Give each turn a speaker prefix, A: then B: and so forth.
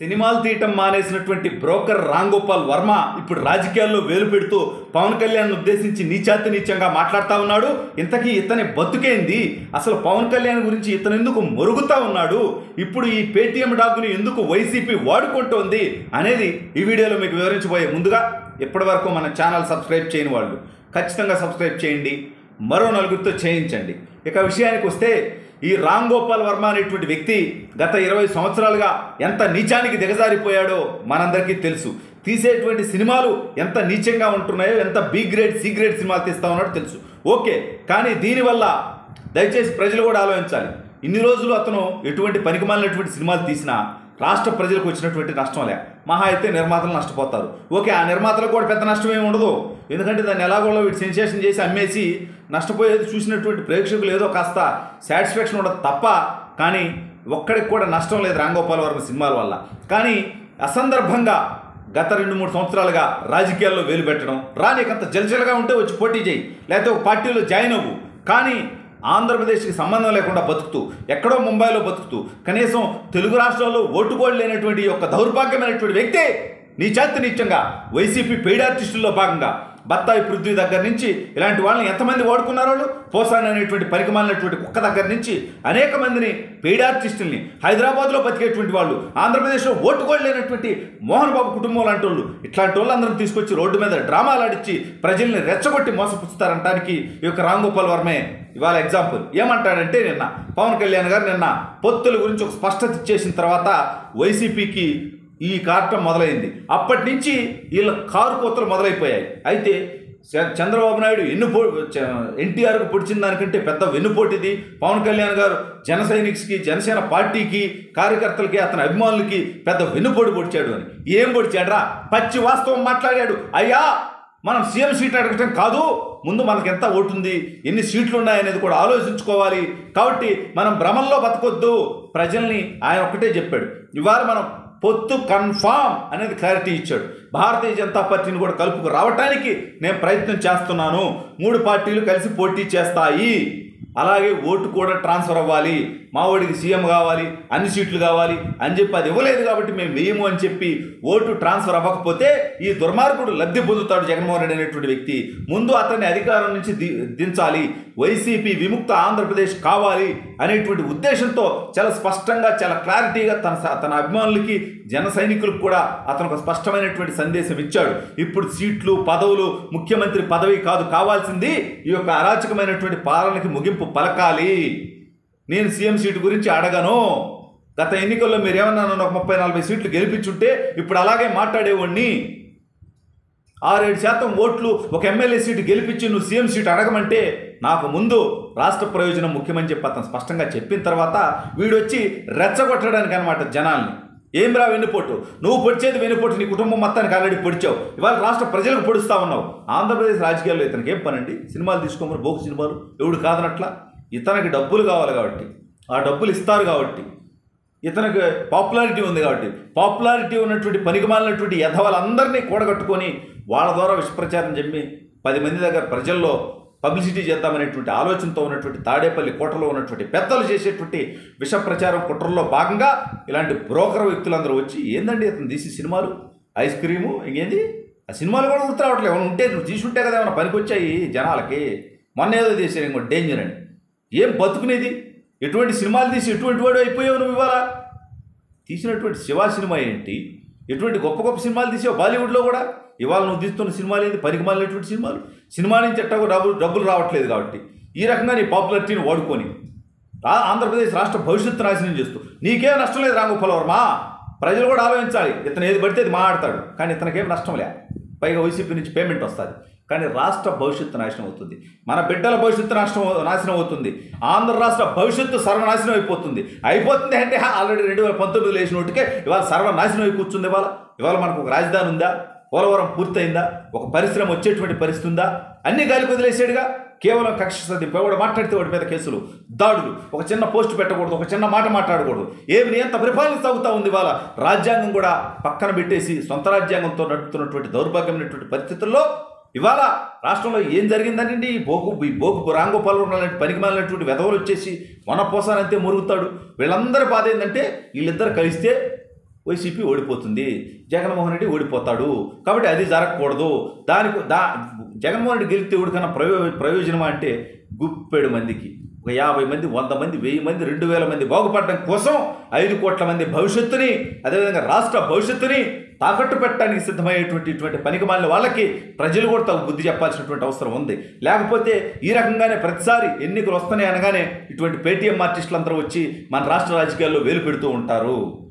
A: సినిమాలు తీయటం మానేసినటువంటి బ్రోకర్ రాంగోపాల్ వర్మ ఇప్పుడు రాజకీయాల్లో వేలు పెడుతూ పవన్ కళ్యాణ్ ఉద్దేశించి నీచాతి నీచంగా మాట్లాడుతూ ఉన్నాడు ఇంతకీ ఇతని బతుకేంది అసలు పవన్ కళ్యాణ్ గురించి ఇతను ఎందుకు మొరుగుతా ఉన్నాడు ఇప్పుడు ఈ పేటీఎం డాగ్ని ఎందుకు వైసీపీ వాడుకుంటోంది అనేది ఈ వీడియోలో మీకు వివరించబోయే ముందుగా ఇప్పటి వరకు మన ఛానల్ సబ్స్క్రైబ్ చేయని వాళ్ళు ఖచ్చితంగా సబ్స్క్రైబ్ చేయండి మరో నలుగురితో చేయించండి ఇక విషయానికి వస్తే ఈ రామ్ గోపాల్ వర్మ అనేటువంటి వ్యక్తి గత ఇరవై సంవత్సరాలుగా ఎంత నీచానికి దిగజారిపోయాడో మనందరికీ తెలుసు తీసేటువంటి సినిమాలు ఎంత నీచంగా ఉంటున్నాయో ఎంత బి గ్రేడ్ సి గ్రేడ్ సినిమాలు తీస్తా ఉన్నాడో తెలుసు ఓకే కానీ దీనివల్ల దయచేసి ప్రజలు కూడా ఆలోచించాలి ఇన్ని రోజులు అతను ఎటువంటి పనికిమాలినటువంటి సినిమాలు తీసినా రాష్ట్ర ప్రజలకు వచ్చినటువంటి నష్టం లే మహా అయితే నిర్మాతలు నష్టపోతారు ఓకే ఆ నిర్మాతలకు కూడా పెద్ద నష్టం ఏమి ఉండదు ఎందుకంటే దాన్ని ఎలాగోలో వీటి సెన్సేషన్ చేసి అమ్మేసి నష్టపోయేది చూసినటువంటి ప్రేక్షకులు ఏదో కాస్త సాటిస్ఫాక్షన్ ఉండదు తప్ప కానీ ఒక్కడికి కూడా నష్టం లేదు రాంగోపాల్ వర్మ సినిమాల వల్ల కానీ అసందర్భంగా గత రెండు మూడు సంవత్సరాలుగా రాజకీయాల్లో వేలు పెట్టడం రానికంత జలజలగా ఉంటే వచ్చి పోటీ చేయి లేకపోతే ఒక పార్టీలో జాయిన్ అవ్వు కానీ ఆంధ్రప్రదేశ్కి సంబంధం లేకుండా బతుకుతూ ఎక్కడో ముంబైలో బతుకుతూ కనీసం తెలుగు రాష్ట్రాల్లో ఓటుకోళ్ళు లేనటువంటి ఈ యొక్క దౌర్భాగ్యమైనటువంటి వ్యక్తి నీ చేతి నిత్యంగా వైసీపీ పెయిడ్ ఆర్టిస్టుల్లో భాగంగా బత్తాయి పృథ్వీ దగ్గర నుంచి ఇలాంటి వాళ్ళని ఎంతమంది వాడుకున్నారు వాళ్ళు పోసాని అనేటువంటి పరికమాలినటువంటి కుక్క దగ్గర నుంచి అనేక మందిని పెయిడ్ ఆర్టిస్టుల్ని హైదరాబాద్లో బతికేటువంటి వాళ్ళు ఆంధ్రప్రదేశ్లో ఓటుకోళ్ళు లేనటువంటి మోహన్ బాబు కుటుంబం లాంటి వాళ్ళు ఇట్లాంటి వాళ్ళందరం తీసుకొచ్చి రోడ్డు మీద డ్రామాలు ఆడిచ్చి ప్రజల్ని రెచ్చగొట్టి మోసపుచ్చుతారంటానికి ఈ యొక్క రామ్ గోపాల్ వర్మే ఇవాళ ఎగ్జాంపుల్ ఏమంటాడంటే నిన్న పవన్ కళ్యాణ్ గారు నిన్న పొత్తుల గురించి ఒక స్పష్టత ఇచ్చేసిన తర్వాత వైసీపీకి ఈ కారటం మొదలైంది అప్పటి నుంచి వీళ్ళ కారు కోతలు మొదలైపోయాయి అయితే చ- చంద్రబాబు నాయుడు ఎన్నుపో చ- ఎన్టీఆర్కు పొడిచిన దానికంటే పెద్ద వెన్నుపోటిది పవన్ కళ్యాణ్ గారు జన సైనిక్స్కి జనసేన పార్టీకి కార్యకర్తలకి అతని అభిమానులకి పెద్ద వెన్నుపోటు పొడిచాడు అని ఏం పొడిచాడ్రా పచ్చి వాస్తవం మాట్లాడాడు అయ్యా మనం సీఎం సీట్ అడగటం కాదు ముందు మనకి ఎంత ఓటుంది ఎన్ని సీట్లు ఉన్నాయనేది కూడా ఆలోచించుకోవాలి కాబట్టి మనం భ్రమంలో బతకొద్దు ప్రజల్ని ఆయన ఒక్కటే చెప్పాడు ఇవాళ మనం పొత్తు కన్ఫామ్ అనేది క్లారిటీ ఇచ్చాడు భారతీయ జనతా పార్టీని కూడా కలుపుకు రావటానికి నేను ప్రయత్నం చేస్తున్నాను మూడు పార్టీలు కలిసి పోటీ చేస్తాయి అలాగే ఓటు కూడా ట్రాన్స్ఫర్ అవ్వాలి మా వాడికి సీఎం కావాలి అన్ని సీట్లు కావాలి అని చెప్పి అది ఇవ్వలేదు కాబట్టి మేము వేయము అని చెప్పి ఓటు ట్రాన్స్ఫర్ అవ్వకపోతే ఈ దుర్మార్గుడు లబ్ధి పొందుతాడు జగన్మోహన్ రెడ్డి అనేటువంటి వ్యక్తి ముందు అతన్ని అధికారం నుంచి ది- దించాలి వైసీపీ విముక్త ఆంధ్రప్రదేశ్ కావాలి అనేటువంటి ఉద్దేశంతో చాలా స్పష్టంగా చాలా క్లారిటీగా తన స- తన అభిమానులకి జన సైనికులకు కూడా అతను ఒక స్పష్టమైనటువంటి సందేశం ఇచ్చాడు ఇప్పుడు సీట్లు పదవులు ముఖ్యమంత్రి పదవి కాదు కావాల్సింది ఈ యొక్క అరాచకమైనటువంటి పాలనకి ముగింపు పలకాలి నేను సీఎం సీటు గురించి అడగను గత ఎన్నికల్లో మీరు ఏమన్నా నన్ను ఒక ముప్పై నలభై సీట్లు గెలిపించుంటే ఇప్పుడు అలాగే మాట్లాడేవాడిని ఆరేడు శాతం ఓట్లు ఒక ఎమ్మెల్యే సీటు గెలిపించి నువ్వు సీఎం సీటు అడగమంటే నాకు ముందు రాష్ట్ర ప్రయోజనం ముఖ్యమని చెప్పి అతను స్పష్టంగా చెప్పిన తర్వాత వీడొచ్చి రెచ్చగొట్టడానికి అనమాట జనాల్ని ఏం రా వెన్నుపోటు నువ్వు పొడిచేది వెన్నుపోటు నీ కుటుంబం మొత్తానికి ఆల్రెడీ పొడిచావు ఇవాళ రాష్ట్ర ప్రజలకు పొడుస్తా ఉన్నావు ఆంధ్రప్రదేశ్ రాజకీయాల్లో ఇతనికి ఏం పనండి సినిమాలు తీసుకోమని బోకు సినిమాలు ఎవడు కాదనట్లా ఇతనికి డబ్బులు కావాలి కాబట్టి ఆ డబ్బులు ఇస్తారు కాబట్టి ఇతనికి పాపులారిటీ ఉంది కాబట్టి పాపులారిటీ ఉన్నటువంటి పనికిమాలినటువంటి యథవాళ్ళందరినీ కూడగట్టుకొని వాళ్ళ ద్వారా విషప్రచారం చెప్పి పది మంది దగ్గర ప్రజల్లో పబ్లిసిటీ చేద్దామనేటువంటి ఆలోచనతో ఉన్నటువంటి తాడేపల్లి కోటలో ఉన్నటువంటి పెద్దలు చేసేటువంటి విష ప్రచారం కుట్రల్లో భాగంగా ఇలాంటి బ్రోకర్ వ్యక్తులందరూ వచ్చి ఏందండి ఇతను తీసి సినిమాలు ఐస్ క్రీము ఇంకేంది ఆ సినిమాలు కూడా గుర్తు రావట్లేదు ఏమైనా ఉంటే నువ్వు తీసుంటే కదా ఏమైనా పనికొచ్చాయి జనాలకి మొన్న ఏదో చేశారు ఇంకో డేంజర్ అని ఏం బతుకునేది ఎటువంటి సినిమాలు తీసి ఎటువంటి వాడు అయిపోయావు నువ్వు ఇవాళ తీసినటువంటి శివ సినిమా ఏంటి ఎటువంటి గొప్ప గొప్ప సినిమాలు తీసావు బాలీవుడ్లో కూడా ఇవాళ నువ్వు తీస్తున్న సినిమాలు ఏంటి పనికి మాలినటువంటి సినిమాలు సినిమా నుంచి ఎట్టాగో డబ్బులు డబ్బులు రావట్లేదు కాబట్టి ఈ రకంగా నీ పాపులారిటీని వాడుకొని ఆ- ఆంధ్రప్రదేశ్ రాష్ట్ర భవిష్యత్తు నాశనం చేస్తూ నీకేం నష్టం లేదు రాంగోపాల్ వర్మ ప్రజలు కూడా ఆలోచించాలి ఇతను ఏది పడితే అది మాట్లాడతాడు కానీ ఇతనికేం నష్టం లే పైగా వైసీపీ నుంచి పేమెంట్ వస్తుంది కానీ రాష్ట్ర భవిష్యత్తు నాశనం అవుతుంది మన బిడ్డల భవిష్యత్తు నాశనం నాశనం అవుతుంది ఆంధ్ర రాష్ట్ర భవిష్యత్తు సర్వనాశనం అయిపోతుంది అయిపోతుంది అంటే ఆల్రెడీ రెండు వేల పంతొమ్మిదిలో వేసిన నోటికే ఇవాళ సర్వనాశనం అయి కూర్చుంది ఇవాళ ఇవాళ మనకు ఒక రాజధాని ఉందా పోలవరం పూర్తయిందా ఒక పరిశ్రమ వచ్చేటువంటి పరిస్థితి ఉందా అన్ని గాలికి వదిలేసాడుగా కేవలం కక్ష సాధింపు ఎవడు మాట్లాడితే వాడి మీద కేసులు దాడులు ఒక చిన్న పోస్ట్ పెట్టకూడదు ఒక చిన్న మాట మాట్లాడకూడదు ఏమి ఎంత పరిపాలన సాగుతూ ఉంది ఇవాళ రాజ్యాంగం కూడా పక్కన పెట్టేసి సొంత రాజ్యాంగంతో నడుపుతున్నటువంటి దౌర్భాగ్యమైనటువంటి పరిస్థితుల్లో ఇవాళ రాష్ట్రంలో ఏం జరిగిందనండి ఈ బోకు ఈ బోకు రాంగోపాల్ లాంటి పనికి మాలినటువంటి వెధవలు వచ్చేసి వనపోసానంతే మురుగుతాడు వీళ్ళందరి బాధ ఏంటంటే వీళ్ళిద్దరు కలిస్తే వైసీపీ ఓడిపోతుంది జగన్మోహన్ రెడ్డి ఓడిపోతాడు కాబట్టి అది జరగకూడదు దానికి దా జగన్మోహన్ రెడ్డి గెలిస్తే ఎవరికైనా ప్రయో ప్రయోజనం అంటే గుప్పెడు మందికి ఒక యాభై మంది వంద మంది వెయ్యి మంది రెండు వేల మంది బాగుపడడం కోసం ఐదు కోట్ల మంది భవిష్యత్తుని అదేవిధంగా రాష్ట్ర భవిష్యత్తుని తాకట్టు పెట్టడానికి సిద్ధమయ్యేటువంటి ఇటువంటి పనికి మాలిన వాళ్ళకి ప్రజలు కూడా తగు బుద్ధి చెప్పాల్సినటువంటి అవసరం ఉంది లేకపోతే ఈ రకంగానే ప్రతిసారి ఎన్నికలు వస్తున్నాయి అనగానే ఇటువంటి పేటీఎం ఆర్టిస్టులు అందరూ వచ్చి మన రాష్ట్ర రాజకీయాల్లో వేలు పెడుతూ ఉంటారు